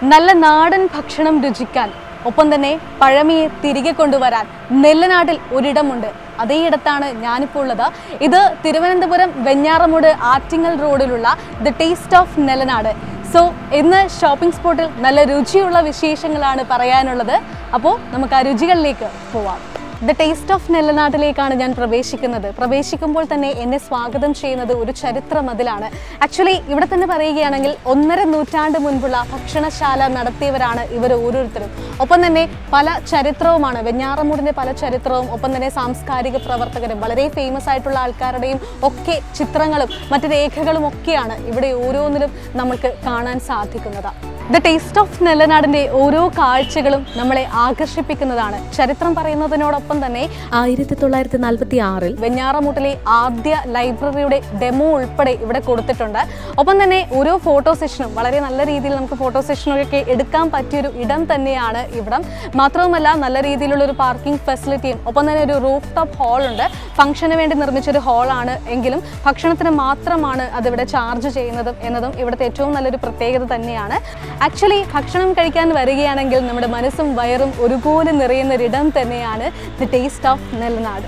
നല്ല നാടൻ ഭക്ഷണം രുചിക്കാൻ ഒപ്പം തന്നെ പഴമയെ തിരികെ കൊണ്ടുവരാൻ നെല്ലനാട്ടിൽ ഒരിടമുണ്ട് അതേ ഇടത്താണ് ഞാനിപ്പോൾ ഉള്ളത് ഇത് തിരുവനന്തപുരം വെഞ്ഞാറമൂട് ആറ്റിങ്ങൽ റോഡിലുള്ള the taste of Nellanad so ഇന്ന് ഷോപ്പിംഗ് സ്പോട്ടിൽ നല്ല രുചിയുള്ള വിശേഷങ്ങളാണ് പറയാനുള്ളത് അപ്പോൾ നമുക്ക് ആ രുചികളിലേക്ക് പോവാം ദ ടേസ്റ്റ് ഓഫ് നെല്ലനാട്ടിലേക്കാണ് ഞാൻ പ്രവേശിക്കുന്നത് പ്രവേശിക്കുമ്പോൾ തന്നെ എന്നെ സ്വാഗതം ചെയ്യുന്നത് ഒരു ചരിത്ര മതിലാണ് ആക്ച്വലി ഇവിടെ തന്നെ പറയുകയാണെങ്കിൽ ഒന്നര നൂറ്റാണ്ട് മുൻപുള്ള ഭക്ഷണശാല നടത്തിയവരാണ് ഇവർ ഓരോരുത്തരും ഒപ്പം തന്നെ പല ചരിത്രവുമാണ് വെഞ്ഞാറമൂടിൻ്റെ പല ചരിത്രവും ഒപ്പം തന്നെ സാംസ്കാരിക പ്രവർത്തകരും വളരെ ഫേമസ് ആയിട്ടുള്ള ആൾക്കാരുടെയും ഒക്കെ ചിത്രങ്ങളും മറ്റ് രേഖകളും ഒക്കെയാണ് ഇവിടെ ഓരോന്നിലും നമുക്ക് കാണാൻ സാധിക്കുന്നത് ദ ടേസ്റ്റ് ഓഫ് നെല്ലനാടിൻ്റെ ഓരോ കാഴ്ചകളും നമ്മളെ ആകർഷിപ്പിക്കുന്നതാണ് ചരിത്രം പറയുന്നതിനോടൊപ്പം തന്നെ ആയിരത്തി തൊള്ളായിരത്തി നാൽപ്പത്തി ആറിൽ വെഞ്ഞാറമൂട്ടിലെ ആദ്യ ലൈബ്രറിയുടെ ഡെമോ ഉൾപ്പെടെ ഇവിടെ കൊടുത്തിട്ടുണ്ട് ഒപ്പം തന്നെ ഓരോ ഫോട്ടോ സെഷനും വളരെ നല്ല രീതിയിൽ നമുക്ക് ഫോട്ടോ സെഷനൊക്കെ എടുക്കാൻ പറ്റിയൊരു ഇടം തന്നെയാണ് ഇവിടം മാത്രവുമല്ല നല്ല രീതിയിലുള്ള ഒരു പാർക്കിംഗ് ഫെസിലിറ്റിയും ഒപ്പം തന്നെ ഒരു റൂഫ് ടോപ്പ് ഹാൾ ഉണ്ട് ഫംഗ്ഷന് വേണ്ടി നിർമ്മിച്ചൊരു ഹാളാണ് എങ്കിലും ഭക്ഷണത്തിന് മാത്രമാണ് അതിവിടെ ചാർജ് ചെയ്യുന്നതും എന്നതും ഇവിടുത്തെ ഏറ്റവും നല്ലൊരു പ്രത്യേകത തന്നെയാണ് ആക്ച്വലി ഭക്ഷണം കഴിക്കാൻ വരികയാണെങ്കിൽ നമ്മുടെ മനസ്സും വയറും ഒരുപോലെ നിറയുന്ന ഒരിടം തന്നെയാണ് the taste of Nellanad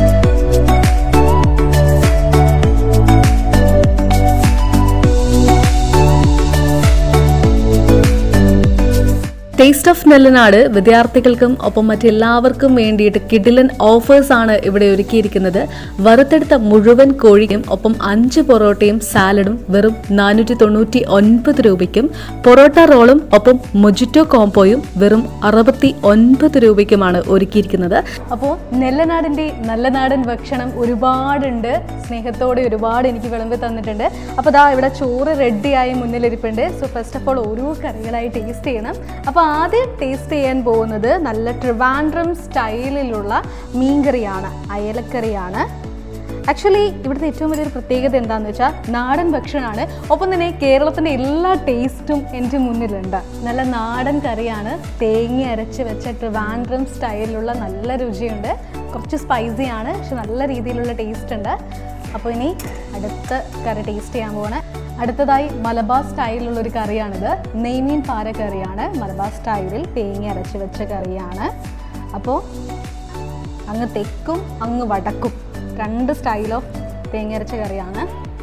taste of Nellanad വിദ്യാർത്ഥികൾക്കും ഒപ്പം മറ്റെല്ലാവർക്കും വേണ്ടിയിട്ട് കിഡിലൻ ഓഫേഴ്സ് ആണ് ഇവിടെ ഒരുക്കിയിരിക്കുന്നത് വറുത്തെടുത്ത മുഴുവൻ കോഴിയും ഒപ്പം അഞ്ച് പൊറോട്ടയും സാലഡും വെറും നാനൂറ്റി തൊണ്ണൂറ്റി ഒൻപത് രൂപയ്ക്കും പൊറോട്ട റോളും ഒപ്പം മൊജിറ്റോ കോംബോയും വെറും അറുപത്തി ഒൻപത് രൂപയ്ക്കുമാണ് ഒരുക്കിയിരിക്കുന്നത് അപ്പോൾ നെല്ലനാടിൻ്റെ നല്ല നാടൻ ഭക്ഷണം ഒരുപാടുണ്ട് സ്നേഹത്തോടെ ഒരുപാട് എനിക്ക് വിളമ്പി തന്നിട്ടുണ്ട് അപ്പോൾ ദാ ഇവിടെ ചോറ് റെഡിയായി മുന്നിലിരിപ്പുണ്ട് സോ ഫസ്റ്റ് ഓഫ് ഓൾ ഓരോ കറികളായി ടേസ്റ്റ് ചെയ്യണം അപ്പോൾ ആദ്യം ടേസ്റ്റ് ചെയ്യാൻ പോകുന്നത് നല്ല ട്രിവാൻഡ്രം സ്റ്റൈലിലുള്ള മീൻകറിയാണ് അയലക്കറിയാണ് ആക്ച്വലി ഇവിടുത്തെ ഏറ്റവും വലിയൊരു പ്രത്യേകത എന്താണെന്ന് വെച്ചാൽ നാടൻ ഭക്ഷണമാണ് ഒപ്പം തന്നെ കേരളത്തിൻ്റെ എല്ലാ ടേസ്റ്റും എൻ്റെ മുന്നിലുണ്ട് നല്ല നാടൻ കറിയാണ് തേങ്ങ അരച്ച് വെച്ച ട്രിവാൻഡ്രം സ്റ്റൈലിലുള്ള നല്ല രുചിയുണ്ട് കുറച്ച് സ്പൈസിയാണ് പക്ഷെ നല്ല രീതിയിലുള്ള ടേസ്റ്റ് ഉണ്ട് അപ്പോൾ ഇനി അടുത്ത കറി ടേസ്റ്റ് ചെയ്യാൻ പോവാണ് അടുത്തതായി മലബാർ സ്റ്റൈലിലുള്ള ഒരു കറിയാണിത് നെയ്മീൻ പാര കറിയാണ് മലബാർ സ്റ്റൈലിൽ തേങ്ങ അരച്ച് വെച്ച കറിയാണ് അപ്പോൾ അങ്ങ് തെക്കും അങ്ങ് വടക്കും രണ്ട് സ്റ്റൈൽ ഓഫ് തേങ്ങ അരച്ച കറിയാണ്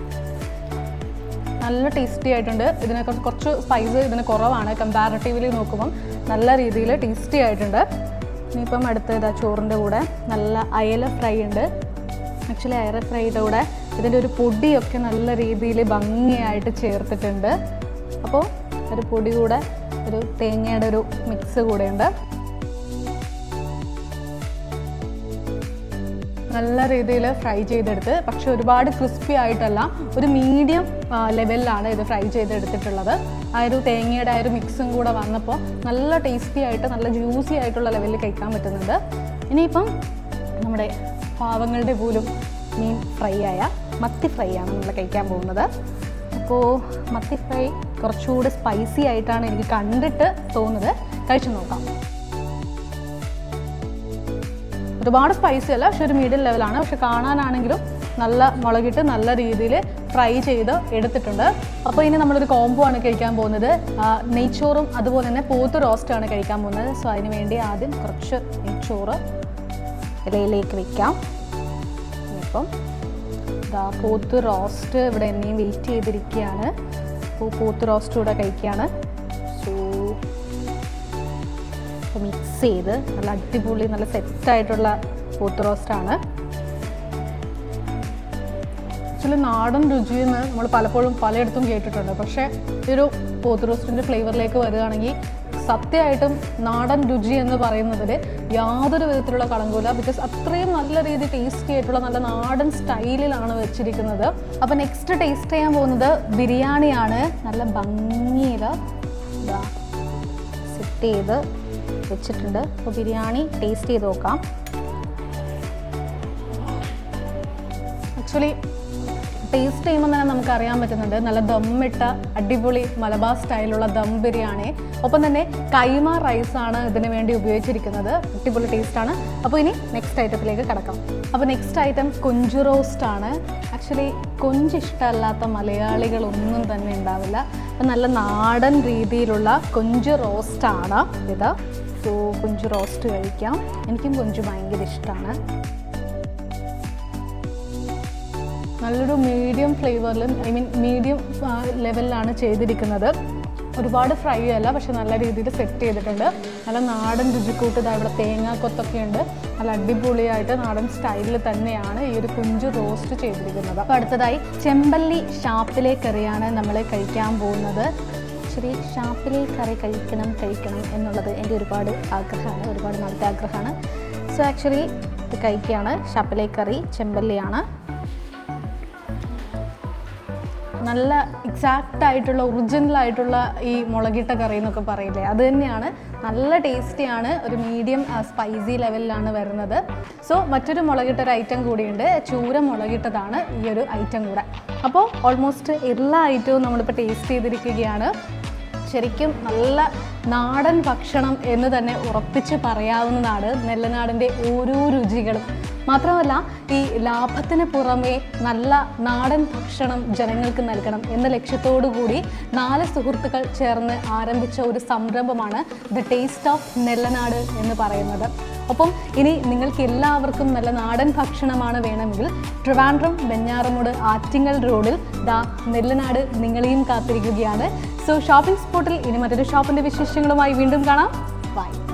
നല്ല ടേസ്റ്റി ആയിട്ടുണ്ട് ഇതിനെ കുറച്ച് കുറച്ച് സ്പൈസ് ഇതിന് കുറവാണ് കമ്പാരറ്റീവ്ലി നോക്കുമ്പം നല്ല രീതിയിൽ ടേസ്റ്റി ആയിട്ടുണ്ട് ഇനിയിപ്പം അടുത്ത ഇതാ ചോറിൻ്റെ കൂടെ നല്ല അയല ഫ്രൈ ഉണ്ട് ആക്ച്വലി അയല ഫ്രൈയുടെ കൂടെ ഇതിൻ്റെ ഒരു പൊടിയൊക്കെ നല്ല രീതിയിൽ ഭംഗിയായിട്ട് ചേർത്തിട്ടുണ്ട് അപ്പോൾ ഒരു പൊടി കൂടെ ഒരു തേങ്ങയുടെ ഒരു മിക്സ് കൂടെയുണ്ട് നല്ല രീതിയിൽ ഫ്രൈ ചെയ്തെടുത്ത് പക്ഷെ ഒരുപാട് ക്രിസ്പി ആയിട്ടല്ല ഒരു മീഡിയം ലെവലിലാണ് ഇത് ഫ്രൈ ചെയ്തെടുത്തിട്ടുള്ളത് ആ ഒരു തേങ്ങയുടെ ആ ഒരു മിക്സും കൂടെ വന്നപ്പോൾ നല്ല ടേസ്റ്റി ആയിട്ട് നല്ല ജ്യൂസി ആയിട്ടുള്ള ലെവലിൽ കഴിക്കാൻ പറ്റുന്നുണ്ട് ഇനിയിപ്പം നമ്മുടെ പാവങ്ങളുടെ പോലും മീൻ ഫ്രൈ ആയ മത്തി ഫ്രൈ ആണ് നമ്മൾ കഴിക്കാൻ പോകുന്നത് അപ്പോൾ മത്തി ഫ്രൈ കുറച്ചുകൂടി സ്പൈസി ആയിട്ടാണ് എനിക്ക് കണ്ടിട്ട് തോന്നുന്നത് കഴിച്ചു നോക്കാം ഒരുപാട് സ്പൈസി അല്ല പക്ഷെ ഒരു മീഡിയം ലെവലാണ് പക്ഷെ കാണാനാണെങ്കിലും നല്ല മുളകിട്ട് നല്ല രീതിയിൽ ഫ്രൈ ചെയ്ത് എടുത്തിട്ടുണ്ട് അപ്പോൾ ഇനി നമ്മളൊരു കോംബോ ആണ് കഴിക്കാൻ പോകുന്നത് ആ, നെയ്ച്ചോറും അതുപോലെ തന്നെ പോത്ത് റോസ്റ്റാണ് കഴിക്കാൻ പോകുന്നത് സോ അതിന് വേണ്ടി ആദ്യം കുറച്ച് നെയ്ച്ചോറ് ഇലയിലേക്ക് വെക്കാം ഇപ്പം ഇതാ പോത്ത് റോസ്റ്റ് ഇവിടെ എന്നെയും വെയിറ്റ് ചെയ്തിരിക്കുകയാണ് അപ്പോൾ പോത്ത് റോസ്റ്റ് കൂടെ കഴിക്കുകയാണ് സോ അപ്പോൾ മിക്സ് ചെയ്ത് നല്ല അടിപൊളി നല്ല സെറ്റായിട്ടുള്ള പോത്ത് റോസ്റ്റാണ് ആക്ച്വലി നാടൻ രുചിയെന്ന് നമ്മൾ പലപ്പോഴും പലയിടത്തും കേട്ടിട്ടുണ്ട് പക്ഷേ ഈ ഒരു പോത്ത് റോസ്റ്റിൻ്റെ ഫ്ലേവറിലേക്ക് വരികയാണെങ്കിൽ സത്യമായിട്ടും നാടൻ രുചി എന്ന് പറയുന്നതിൽ യാതൊരു വിധത്തിലുള്ള കളങ്കമില്ല ബിക്കോസ് അത്രയും നല്ല രീതി ടേസ്റ്റി ആയിട്ടുള്ള നല്ല നാടൻ സ്റ്റൈലിലാണ് വെച്ചിരിക്കുന്നത് അപ്പോൾ നെക്സ്റ്റ് ടേസ്റ്റ് ചെയ്യാൻ പോകുന്നത് ബിരിയാണിയാണ് നല്ല ഭംഗിയിൽ ഇതാ സെറ്റ് ചെയ്ത് വെച്ചിട്ടുണ്ട് അപ്പോൾ ബിരിയാണി ടേസ്റ്റ് ചെയ്ത് നോക്കാം ആക്ച്വലി ടേസ്റ്റ് ചെയ്യുമ്പോൾ തന്നെ നമുക്ക് അറിയാൻ പറ്റുന്നുണ്ട് നല്ല ദമ്മിട്ട അടിപൊളി മലബാർ സ്റ്റൈലുള്ള ദം ബിരിയാണി ഒപ്പം തന്നെ കൈമ റൈസാണ് ഇതിന് വേണ്ടി ഉപയോഗിച്ചിരിക്കുന്നത് അടിപൊളി ടേസ്റ്റാണ് അപ്പോൾ ഇനി നെക്സ്റ്റ് ഐറ്റത്തിലേക്ക് കിടക്കാം അപ്പോൾ നെക്സ്റ്റ് ഐറ്റം കൊഞ്ചു റോസ്റ്റ് ആണ് ആക്ച്വലി കൊഞ്ച് ഇഷ്ടമല്ലാത്ത മലയാളികളൊന്നും തന്നെ ഉണ്ടാവില്ല അപ്പം നല്ല നാടൻ രീതിയിലുള്ള കൊഞ്ച് റോസ്റ്റാണ് ഇത് സോ കൊഞ്ച് റോസ്റ്റ് കഴിക്കാം എനിക്കും കൊഞ്ച് ഭയങ്കര ഇഷ്ടമാണ് നല്ലൊരു മീഡിയം ഫ്ലേവറിലും ഐ മീൻ മീഡിയം ലെവലിലാണ് ചെയ്തിരിക്കുന്നത് ഒരുപാട് ഫ്രൈ അല്ല പക്ഷെ നല്ല രീതിയിൽ സെറ്റ് ചെയ്തിട്ടുണ്ട് നല്ല നാടൻ രുചിക്കൂട്ട് ഇതാ ഇവിടെ തേങ്ങാക്കൊത്തൊക്കെ ഉണ്ട് നല്ല അടിപൊളിയായിട്ട് നാടൻ സ്റ്റൈലിൽ തന്നെയാണ് ഈ ഒരു കുഞ്ചു റോസ്റ്റ് ചെയ്തിരിക്കുന്നത് അപ്പോൾ അടുത്തതായി ചെമ്പല്ലി ഷാപ്പിലെ കറിയാണ് നമ്മൾ കഴിക്കാൻ പോകുന്നത് ശരി ഷാപ്പിലെ കറി കഴിക്കണം കഴിക്കണം എന്നുള്ളത് എൻ്റെ ഒരുപാട് ആഗ്രഹമാണ് ഒരുപാട് നാളത്തെ ആഗ്രഹമാണ് സോ ആക്ച്വലി ഇത് കഴിക്കുകയാണ് ഷാപ്പിലെ കറി ചെമ്പല്ലിയാണ് നല്ല എക്സാക്റ്റ് ആയിട്ടുള്ള ഒറിജിനൽ ആയിട്ടുള്ള ഈ മുളകിട്ട കറി എന്നൊക്കെ പറയില്ലേ അത് തന്നെയാണ് നല്ല ടേസ്റ്റിയാണ് ഒരു മീഡിയം സ്പൈസി ലെവലിലാണ് വരുന്നത് സോ മറ്റൊരു മുളകിട്ട ഒരു ഐറ്റം കൂടിയുണ്ട് ചൂര മുളകിട്ടതാണ് ഈ ഒരു ഐറ്റം കൂടെ അപ്പോൾ ഓൾമോസ്റ്റ് എല്ലാ ഐറ്റവും നമ്മളിപ്പോൾ ടേസ്റ്റ് ചെയ്തിരിക്കുകയാണ് ശരിക്കും നല്ല നാടൻ ഭക്ഷണം എന്ന് തന്നെ ഉറപ്പിച്ച് പറയാവുന്നതാണ് നെല്ലനാടിൻ്റെ ഓരോ രുചികളും മാത്രമല്ല ഈ ലാഭത്തിന് പുറമെ നല്ല നാടൻ ഭക്ഷണം ജനങ്ങൾക്ക് നൽകണം എന്ന ലക്ഷ്യത്തോടു കൂടി നാല് സുഹൃത്തുക്കൾ ചേർന്ന് ആരംഭിച്ച ഒരു സംരംഭമാണ് ദ ടേസ്റ്റ് ഓഫ് നെല്ലനാട് എന്ന് പറയുന്നത് ഒപ്പം ഇനി നിങ്ങൾക്ക് എല്ലാവർക്കും നല്ല നാടൻ ഭക്ഷണമാണ് വേണമെങ്കിൽ ട്രിവാൻഡ്രം വെഞ്ഞാറമൂട് ആറ്റിങ്ങൽ റോഡിൽ ദാ നെല്ലനാട് നിങ്ങളെയും കാത്തിരിക്കുകയാണ് സോ ഷോപ്പിംഗ് സ്പോട്ടിൽ ഇനി മറ്റൊരു ഷോപ്പിൻ്റെ വിശേഷങ്ങളുമായി വീണ്ടും കാണാം ബൈ